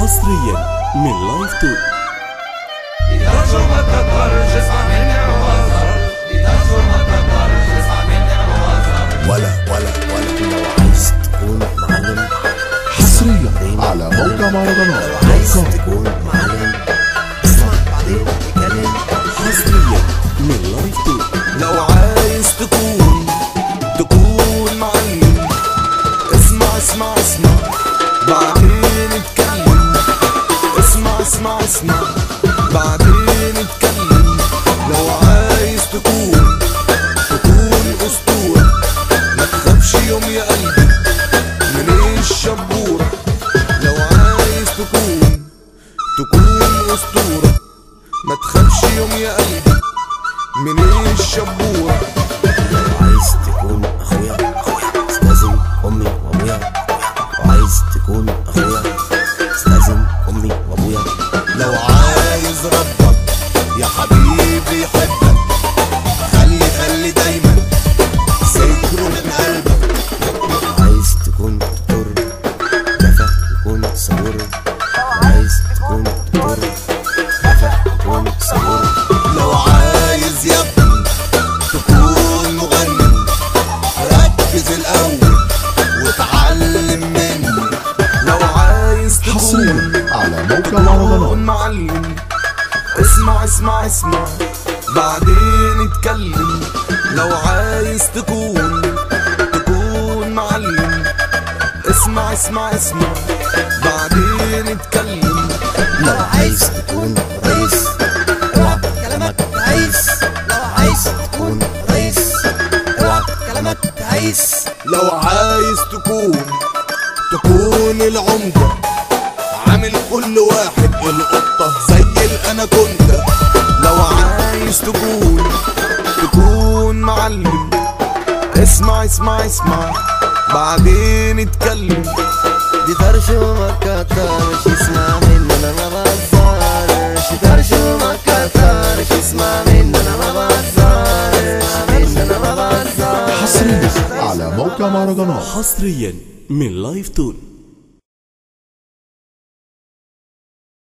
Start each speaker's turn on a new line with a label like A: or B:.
A: حصريا من لايف تون
B: ترجمة تقدرش اسمع مني وهزر دي ترجمة تقدرش اسمع مني وهزر
C: ولا ولا ولا لو عايز تكون معلم
A: حصريا
D: على موقع مهرجانات
C: عايز تكون معلم اسمع بعدين نتكلم
A: حصريا من لايف تون
B: لو عايز تكون تكون معلم اسمع اسمع اسمع بعدين اتكلم اسمع اسمع اسمع بعدين اتكلم لو عايز تكون تكون اسطورة ما تخافش يوم يا قلبي من الشبورة لو عايز تكون تكون اسطورة ما تخافش يوم يا قلبي من الشبورة
C: لو عايز تكون اخويا اخويا استاذن امي وابويا لو عايز تكون اخويا استاذن امي وابويا
B: لو عايز ربك يا حبيبي يحبك خلي خلي دايما ذكره من قلبك
C: لو عايز تكون دكتور كفى يكون صبور لو عايز تكون دكتور كفى يكون صبور
B: لو عايز يا ابني تكون مغني ركز الاول وتعلم مني لو عايز تكون
A: حصريا
D: على موقع مهرجانات
B: كون معلم اسمع اسمع اسمع بعدين اتكلم لو عايز تكون تكون معلم اسمع اسمع اسمع بعدين اتكلم
C: لو عايز تكون رئيس اوعى كلامك عايز لو عايز تكون رئيس اوعى كلامك عايز
B: لو عايز تكون تكون العمدة عامل كل واحد القطة زي الأناكوندا لو عايز تكون تكون معلم اسمع اسمع اسمع بعدين اتكلم
C: دي ترجمة كترش اسمع مني انا ما بهزرش دي ترجمة كترش اسمع مني انا ما بهزرش مني انا ما بهزرش
A: حصريا
D: على موقع مهرجانات
A: حصريا من لايف تون